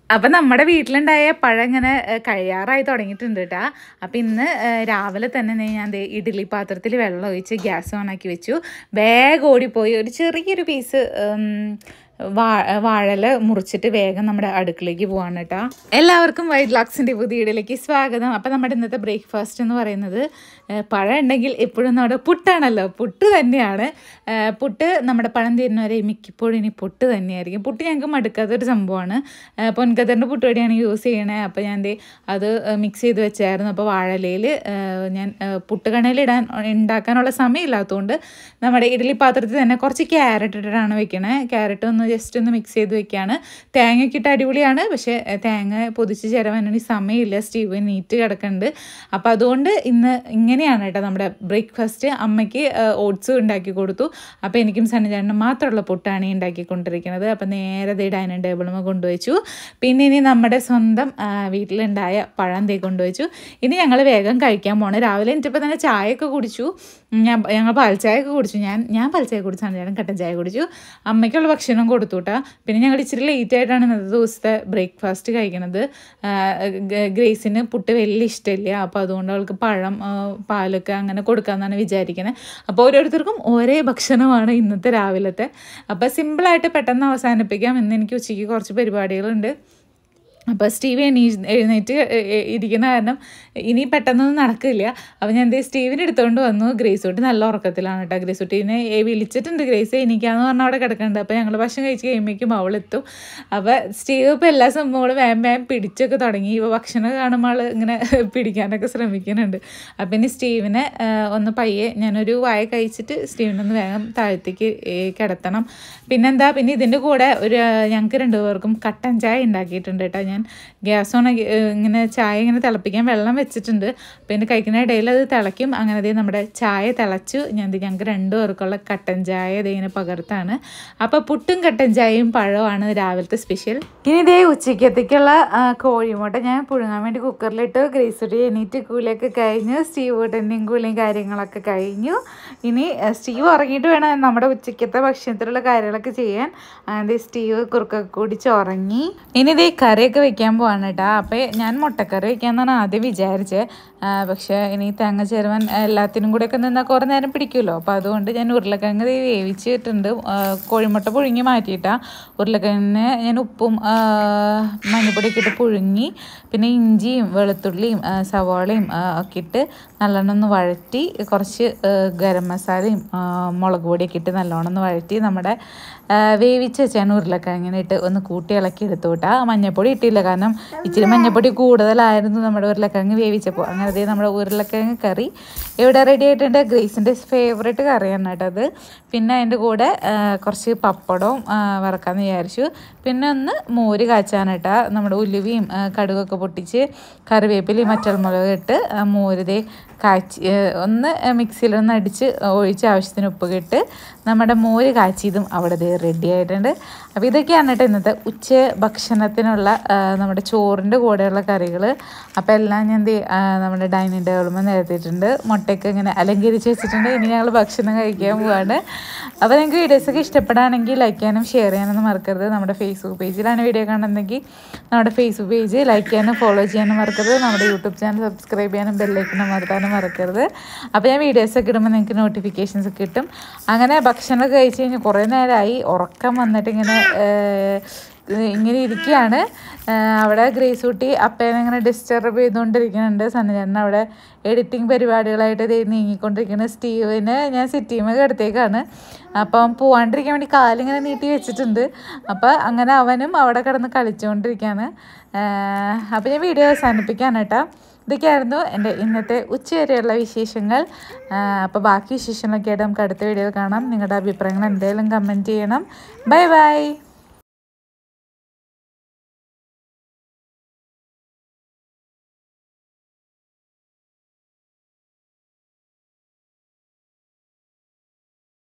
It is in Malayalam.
അപ്പം നമ്മുടെ വീട്ടിലുണ്ടായ പഴം ഇങ്ങനെ ഏഹ്, കഴിയാറായി തുടങ്ങിയിട്ടുണ്ട് കേട്ടാ അപ്പം ഇന്ന് ഏഹ്, രാവിലെ തന്നെ ദേ ഞാൻ ദേ ഇഡ്ഡലി പാത്രത്തിൽ വെള്ളം ഒഴിച്ച് ഗ്യാസ് ഓണാക്കി വെച്ചു വേഗം ഓടിപ്പോയി ഒരു ചെറിയൊരു പീസ് വാ വാഴല മുറിച്ചിട്ട് വേഗം നമ്മുടെ അടുക്കളയ്ക്ക് പോവാണ് കേട്ടോ എല്ലാവർക്കും വൈറ്റ് ലാക്സിൻ്റെ പുതിയ വീഡിയോയിലേക്ക് സ്വാഗതം അപ്പം നമ്മുടെ ഇന്നത്തെ ബ്രേക്ക്ഫാസ്റ്റ് എന്ന് പറയുന്നത് ഏഹ്, പഴം ഉണ്ടെങ്കിൽ എപ്പോഴും നമ്മുടെ പുട്ടാണല്ലോ പുട്ട് തന്നെയാണ് ഏഹ്, പുട്ട് നമ്മുടെ പഴം തരുന്നവരെ മിക്കപ്പോഴും ഇനി പുട്ട് തന്നെയായിരിക്കും പുട്ട് ഞങ്ങൾക്ക് മടുക്കാത്തൊരു സംഭവമാണ് ഏഹ്, പൊൻകതറിൻ്റെ പുട്ടുപൊടിയാണ് യൂസ് ചെയ്യണേ അപ്പോൾ ഞാൻ ദേ അത് മിക്സ് ചെയ്ത് വെച്ചായിരുന്നു അപ്പോൾ വാഴലയിൽ ഞാൻ ഏഹ്, പുട്ടുകണയിലിടാൻ ഉണ്ടാക്കാനുള്ള സമയമില്ലാത്തതുകൊണ്ട് നമ്മുടെ ഇഡ്ഡലി പാത്രത്തിൽ തന്നെ കുറച്ച് ക്യാരറ്റ് ഇട്ടിട്ടാണ് വെക്കണേ ക്യാരറ്റ് ഒന്ന് ജസ്റ്റ് ഒന്ന് മിക്സ് ചെയ്ത് വെക്കുകയാണ് തേങ്ങയൊക്കെ ഇട്ട് അടിപൊളിയാണ് പക്ഷേ ഏഹ്, തേങ്ങ പൊതിച്ച് ചേരാൻ സമയമില്ല സ്റ്റീവ് നീറ്റ് കിടക്കുന്നുണ്ട് അപ്പോൾ അതുകൊണ്ട് ഇന്ന് ഇങ്ങനെയാണ് കേട്ടോ നമ്മുടെ ബ്രേക്ക്ഫാസ്റ്റ് അമ്മയ്ക്ക് ഓട്സ് ഉണ്ടാക്കി കൊടുത്തു അപ്പോൾ എനിക്കും സണ്ണിചാണ്ടനും മാത്രമുള്ള പുട്ടാണ് ഈ ഉണ്ടാക്കിക്കൊണ്ടിരിക്കുന്നത് അപ്പോൾ നേരെ ദേ ഡൈനിങ് ടേബിളുമ്പോൾ കൊണ്ടുവച്ചു പിന്നെ ഇനി നമ്മുടെ സ്വന്തം ആ, വീട്ടിലുണ്ടായ പഴം തേ കൊണ്ടുവച്ചു ഇനി ഞങ്ങൾ വേഗം കഴിക്കാൻ പോണേ രാവിലെ എനിക്കിപ്പോൾ തന്നെ ചായയൊക്കെ കുടിച്ചു ഞാൻ ഞങ്ങൾ പാൽച്ചായൊക്കെ കുടിച്ചു ഞാൻ ഞാൻ പാൽച്ചായ കുടിച്ചാണ് ഞാൻ കട്ടൻ ചായ കുടിച്ചു അമ്മയ്ക്കുള്ള ഭക്ഷണം കൊടുത്തു കേട്ടോ പിന്നെ ഞങ്ങൾ ഇച്ചിരി ലേറ്റ് ആയിട്ടാണ് ഇന്നത്തെ ദിവസത്തെ ബ്രേക്ക്ഫാസ്റ്റ് കഴിക്കണത് ആ, ഗ- ഗ്രേസിന് പുട്ട് വലിയ ഇഷ്ടമില്ല അപ്പോൾ അതുകൊണ്ട് അവൾക്ക് പഴം ആ, പാലൊക്കെ അങ്ങനെ കൊടുക്കാമെന്നാണ് വിചാരിക്കുന്നത് അപ്പോൾ ഓരോരുത്തർക്കും ഒരേ ഭക്ഷണമാണ് ഇന്നത്തെ രാവിലത്തെ അപ്പോൾ സിമ്പിളായിട്ട് പെട്ടെന്ന് അവസാനിപ്പിക്കാം ഇന്ന് എനിക്ക് ഉച്ചയ്ക്ക് കുറച്ച് പരിപാടികളുണ്ട് അപ്പോൾ സ്റ്റീവ് എണീ എഴുന്നേറ്റ് എ- എ- ഇരിക്കുന്ന കാരണം ഇനി പെട്ടെന്നൊന്നും നടക്കില്ല അപ്പോൾ ഞാൻ എന്തേ സ്റ്റീവിനെ എടുത്തുകൊണ്ട് വന്നു ഗ്രേസ് കുട്ടി നല്ല ഉറക്കത്തിലാണ് കേട്ടോ ഗ്രേസ് കുട്ടീനെ ഏ, വിളിച്ചിട്ടുണ്ട് ഗ്രേസ് എനിക്കാന്ന് പറഞ്ഞാൽ അവിടെ കിടക്കുന്നുണ്ട് അപ്പോൾ ഞങ്ങൾ ഭക്ഷണം കഴിച്ച് കഴിയുമ്പോഴേക്കും അവളെത്തും അപ്പോൾ സ്റ്റീവ് ഇപ്പോൾ എല്ലാ സംഭവങ്ങളും വേം വേം പിടിച്ചൊക്കെ തുടങ്ങി ഇപ്പോൾ ഭക്ഷണം കാണുമ്പോൾ ആൾ ഇങ്ങനെ പിടിക്കാനൊക്കെ ശ്രമിക്കുന്നുണ്ട് അപ്പം ഇനി സ്റ്റീവിനെ ആ, ഒന്ന് പയ്യെ ഞാനൊരു വായ കഴിച്ചിട്ട് സ്റ്റീവിനെ ഒന്ന് വേഗം താഴത്തേക്ക് ഏ, കിടത്തണം പിന്നെന്താ പിന്നെ ഇതിൻ്റെ കൂടെ ഒരു ഞങ്ങൾക്ക് രണ്ടുപേർക്കും കട്ടൻ ചായ ഉണ്ടാക്കിയിട്ടുണ്ട് കേട്ടോ ഞാൻ ഗ്യാസ് ഓൺ ആക്കി, ഏ, ഇങ്ങനെ ചായ ഇങ്ങനെ തിളപ്പിക്കാൻ വെള്ളം വെച്ചിട്ടുണ്ട് പിന്നെ കഴിക്കുന്ന ഇടയിൽ അത് തിളയ്ക്കും അങ്ങനെ ദേ നമ്മുടെ ചായ തിളച്ചു ഞാൻ ദേ ഞങ്ങൾക്ക് രണ്ടുപേർക്കുള്ള കട്ടൻ ചായ ദേ ഇങ്ങനെ പകർത്താണ് അപ്പോൾ പുട്ടും കട്ടൻ ചായയും പഴമാണ് രാവിലത്തെ സ്പെഷ്യൽ ഇനി ഇതേ ഉച്ചക്കത്തേക്കുള്ള ആ, കോഴിമുട്ട ഞാൻ പുഴുങ്ങാൻ വേണ്ടി കുക്കറിലിട്ട് ഗ്രേസുടി എണീറ്റ് കൂലിയൊക്കെ കഴിഞ്ഞു സ്റ്റീവ് കൂട്ടൻ്റെയും കൂലിയും കാര്യങ്ങളൊക്കെ കഴിഞ്ഞു ഇനി ആ, സ്റ്റീവ് ഉറങ്ങിയിട്ട് വേണം നമ്മുടെ ഉച്ചക്കത്തെ ഭക്ഷണത്തിലുള്ള കാര്യങ്ങളൊക്കെ ചെയ്യാൻ അതേ സ്റ്റീവ് കുറുക്കൊക്കെ കുടിച്ച് ഉറങ്ങി ഇനി ഇതേ കറിയൊക്കെ വെക്കാൻ പോവാണ് കേട്ടോ അപ്പോൾ ഞാൻ മുട്ടക്കറി വെക്കാമെന്നാണ് ആദ്യം വിചാരിച്ചത് ആ, പക്ഷേ ഇനി തേങ്ങ ചേരുവാൻ എല്ലാത്തിനും കൂടെ ഒക്കെ നിന്നാൽ കുറേ നേരം പിടിക്കുമല്ലോ അപ്പോൾ അതുകൊണ്ട് ഞാൻ ഉരുളക്കിഴങ്ങ് ദേ വേവിച്ചിട്ടുണ്ട് ആ, കോഴിമുട്ട പുഴുങ്ങി മാറ്റിയിട്ടാണ് ഉരുളക്കിഴങ്ങിന് ഞാൻ ഉപ്പും ആ, മഞ്ഞപ്പൊടിയൊക്കെ ഇട്ട് പുഴുങ്ങി പിന്നെ ഇഞ്ചിയും വെളുത്തുള്ളിയും ആ, സവാളയും ആ, ഒക്കെ ഇട്ട് നല്ലോണം ഒന്ന് വഴറ്റി കുറച്ച് ആ, ഗരം മസാലയും ആ, മുളക് പൊടിയൊക്കെ ഇട്ട് നല്ലോണം ഒന്ന് വഴറ്റി നമ്മുടെ ആ, വേവിച്ച് വെച്ചാണ് ഉരുളക്കിഴങ്ങിനെ ഇട്ട് ഒന്ന് കൂട്ടി ഇളക്കി എടുത്തു കേട്ടാ മഞ്ഞപ്പൊടി ഇട്ടില്ല കാരണം ഇച്ചിരി മഞ്ഞപ്പൊടി കൂടുതലായിരുന്നു നമ്മുടെ ഉരുളക്കിഴങ്ങ് വേവിച്ചപ്പോൾ അങ്ങനെ ദേ നമ്മുടെ ഉരുളക്കിഴങ്ങ് കറി ഇവിടെ റെഡി ആയിട്ടുണ്ട് ഗ്രേസിൻ്റെ ഫേവറേറ്റ് കറിയാണ് കേട്ടോ അത് പിന്നെ അതിൻ്റെ കൂടെ ആ, കുറച്ച് പപ്പടവും ആ, വറക്കാമെന്ന് വിചാരിച്ചു പിന്നെ ഒന്ന് മോര് കാച്ചാനിട്ടാ നമ്മുടെ ഉലുവയും ആ, കടുകൊക്കെ പൊട്ടിച്ച് കറിവേപ്പിലയും മറ്റൽമുളക് ഇട്ട് ആ, മോര് ദേ കാച്ചി ഏ, ഒന്ന് മിക്സിയിലൊന്ന് അടിച്ച് ഒഴിച്ച് ആവശ്യത്തിന് ഉപ്പ് ഇട്ട് നമ്മുടെ മോര് കാച്ചിയതും അവിടെ ദേ റെഡി ആയിട്ടുണ്ട് അപ്പോൾ ഇതൊക്കെയാണ് കേട്ടോ ഇന്നത്തെ ഉച്ച ഭക്ഷണത്തിനുള്ള ആ, നമ്മുടെ ചോറിൻ്റെ കൂടെയുള്ള കറികൾ അപ്പോൾ എല്ലാം ഞാൻ ദേ ആ, നമ്മുടെ ഡൈനിങ് ടേബിളുമ്പോൾ നിരത്തിയിട്ടുണ്ട് മുട്ടയൊക്കെ ഇങ്ങനെ അലങ്കരിച്ച് വെച്ചിട്ടുണ്ട് ഇനി ഞങ്ങൾ ഭക്ഷണം കഴിക്കാൻ പോവാണ് അപ്പോൾ നിങ്ങൾക്ക് വീഡിയോസൊക്കെ ഇഷ്ടപ്പെടുകയാണെങ്കിൽ ലൈക്ക് ചെയ്യാനും ഷെയർ ചെയ്യാനൊന്നും മറക്കരുത് നമ്മുടെ ഫേസ്ബുക്ക് പേജിലാണ് വീഡിയോ കാണുന്നതെങ്കിൽ നമ്മുടെ ഫേസ്ബുക്ക് പേജ് ലൈക്ക് ചെയ്യാനും ഫോളോ ചെയ്യാനും മറക്കരുത് നമ്മുടെ യൂട്യൂബ് ചാനൽ സബ്സ്ക്രൈബ് ചെയ്യാനും ബെല്ലൈക്കണം അമർത്താനും മറക്കരുത് അപ്പോൾ ഞാൻ വീഡിയോസൊക്കെ ഇടുമ്പോൾ നിങ്ങൾക്ക് നോട്ടിഫിക്കേഷൻസ് കിട്ടും അങ്ങനെ ഭക്ഷണമൊക്കെ കഴിച്ച് കഴിഞ്ഞ് കുറേ നേരമായി ഉറക്കം വന്നിട്ട് ഇങ്ങനെ ഏഹ്, ഇങ്ങനെ ഇരിക്കുകയാണ് ഏഹ്, അവിടെ ഗ്രേസ് കുട്ടി അപ്പേനെ ഇങ്ങനെ ഡിസ്റ്റർബ് ചെയ്തുകൊണ്ടിരിക്കുന്നുണ്ട് സന്നിചേട്ടൻ അവിടെ എഡിറ്റിംഗ് പരിപാടികളായിട്ട് ദേ നീങ്ങിക്കൊണ്ടിരിക്കുന്ന സ്റ്റീവിന് ഞാൻ സിറ്റിമ കിടത്തേക്കാണ് അപ്പം പോവാണ്ടിരിക്കാൻ വേണ്ടി കാലിങ്ങനെ നീട്ടി വെച്ചിട്ടുണ്ട് അപ്പം അങ്ങനെ അവനും അവിടെ കിടന്ന് കളിച്ചുകൊണ്ടിരിക്കുകയാണ് അപ്പം ഞാൻ വീഡിയോ അവസാനിപ്പിക്കാൻ കേട്ടോ ഇതൊക്കെയായിരുന്നു എൻ്റെ ഇന്നത്തെ ഉച്ചവരെയുള്ള വിശേഷങ്ങൾ അപ്പോൾ ബാക്കി വിശേഷങ്ങളൊക്കെ ആയിട്ട് നമുക്ക് അടുത്ത വീഡിയോയിൽ കാണാം നിങ്ങളുടെ അഭിപ്രായങ്ങൾ എന്തായാലും കമൻറ്റ് ചെയ്യണം ബൈ ബൈ